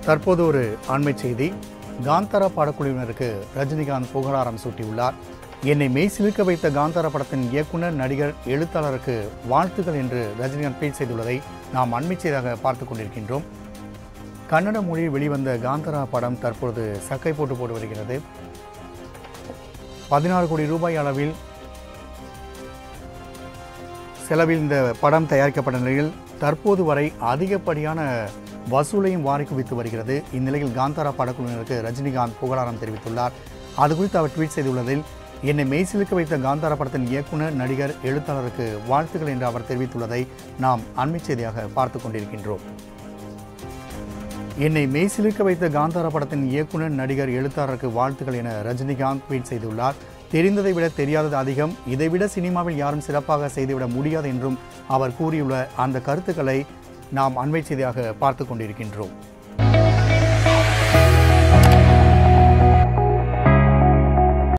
தற்போது ஒரு அண்மை செய்தி காந்தாரா படக்குழுவினருக்கு ரஜினிகாந்த் புகழாரம் சூட்டியுள்ளார் என்னை மெய் சிலிர்க்க வைத்த காந்தாரா படத்தின் இயக்குனர் நடிகர் எழுத்தாளருக்கு வாழ்த்துக்கள் என்று ரஜினிகாந்த் ட்வீட் செய்துள்ளதை நாம் அண்மை செய்தியாக பார்த்து கொண்டிருக்கின்றோம் கன்னட மொழியில் வெளிவந்த காந்தாரா படம் தற்பொழுது சக்கை போட்டு போட்டு வருகிறது பதினாறு கோடி ரூபாய் அளவில் செலவில் இந்த படம் தயாரிக்கப்பட்ட நிலையில் தற்போது வரை அதிகப்படியான வசூலையும் வாரி குவித்து வருகிறது இந்நிலையில் காந்தாரா படக்குழுவினருக்கு ரஜினிகாந்த் புகழாரம் தெரிவித்துள்ளார் அது குறித்து அவர் ட்வீட் செய்துள்ளதில் என்னை மெய்சிலுக்க வைத்த காந்தாரா படத்தின் இயக்குனர் நடிகர் எழுத்தாளருக்கு வாழ்த்துக்கள் என்று அவர் தெரிவித்துள்ளதை நாம் அண்மை செய்தியாக பார்த்து கொண்டிருக்கின்றோம் என்னை மெய்சிலிர்க்க வைத்த காந்தாரா படத்தின் இயக்குனர் நடிகர் எழுத்தாளருக்கு வாழ்த்துக்கள் என ரஜினிகாந்த் ட்வீட் செய்துள்ளார் தெரிந்ததை விட தெரியாதது அதிகம் இதைவிட சினிமாவில் யாரும் சிறப்பாக செய்துவிட முடியாது என்றும் அவர் கூறியுள்ள அந்த கருத்துக்களை நாம் அண்மை செய்தியாக பார்த்து கொண்டிருக்கின்றோம்